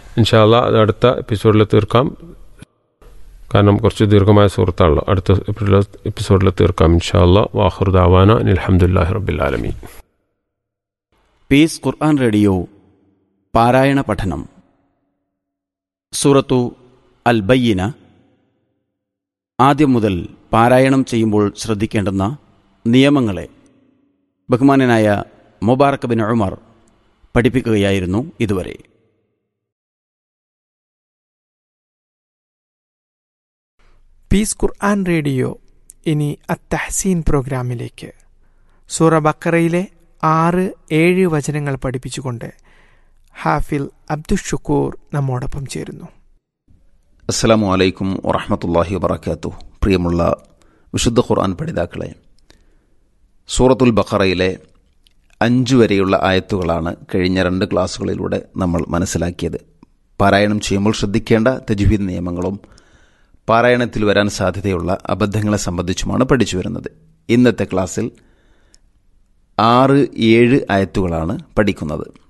ഇൻഷാല്ല അത് അടുത്ത എപ്പിസോഡിൽ തീർക്കാം കാരണം കുറച്ച് ദീർഘമായ സുഹൃത്താണല്ലോ അടുത്ത എപ്പിസോഡിൽ തീർക്കാം ഇൻഷാല്ല വാഹുർദാവാന അലഹമുല്ലാഹി റബ്ബിലാലമീൻ പീസ് ഖുർആൻ റേഡിയോ പാരായണ പഠനം സൂറത്തു അൽ ബയ്യന ആദ്യം മുതൽ പാരായണം ചെയ്യുമ്പോൾ ശ്രദ്ധിക്കേണ്ടുന്ന നിയമങ്ങളെ ബഹുമാനനായ മുബാറക് ബിൻ ഉമർ പഠിപ്പിക്കുകയായിരുന്നു ഇതുവരെ പീസ് ഖുർആൻ റേഡിയോ ഇനി അത്തഹസീൻ പ്രോഗ്രാമിലേക്ക് സൂറ ബക്കറയിലെ ആറ് ഏഴ് വചനങ്ങൾ പഠിപ്പിച്ചുകൊണ്ട് ഹാഫിൽ അബ്ദുഷുക്കൂർ നമ്മോടൊപ്പം ചേരുന്നു അസ്സലാമു അലൈക്കും വറഹമത്തല്ലാഹി വബർക്കാത്തു പ്രിയമുള്ള വിശുദ്ധ ഖുർആൻ പഠിതാക്കളെ സൂറത്തുൽ ബഖറയിലെ അഞ്ചു വരെയുള്ള ആയത്തുകളാണ് കഴിഞ്ഞ രണ്ട് ക്ലാസ്സുകളിലൂടെ നമ്മൾ മനസ്സിലാക്കിയത് പാരായണം ചെയ്യുമ്പോൾ ശ്രദ്ധിക്കേണ്ട തജ്വീദ് നിയമങ്ങളും പാരായണത്തിൽ വരാൻ സാധ്യതയുള്ള അബദ്ധങ്ങളെ സംബന്ധിച്ചുമാണ് പഠിച്ചു വരുന്നത് ഇന്നത്തെ ക്ലാസ്സിൽ ആറ് ഏഴ് ആയത്തുകളാണ് പഠിക്കുന്നത്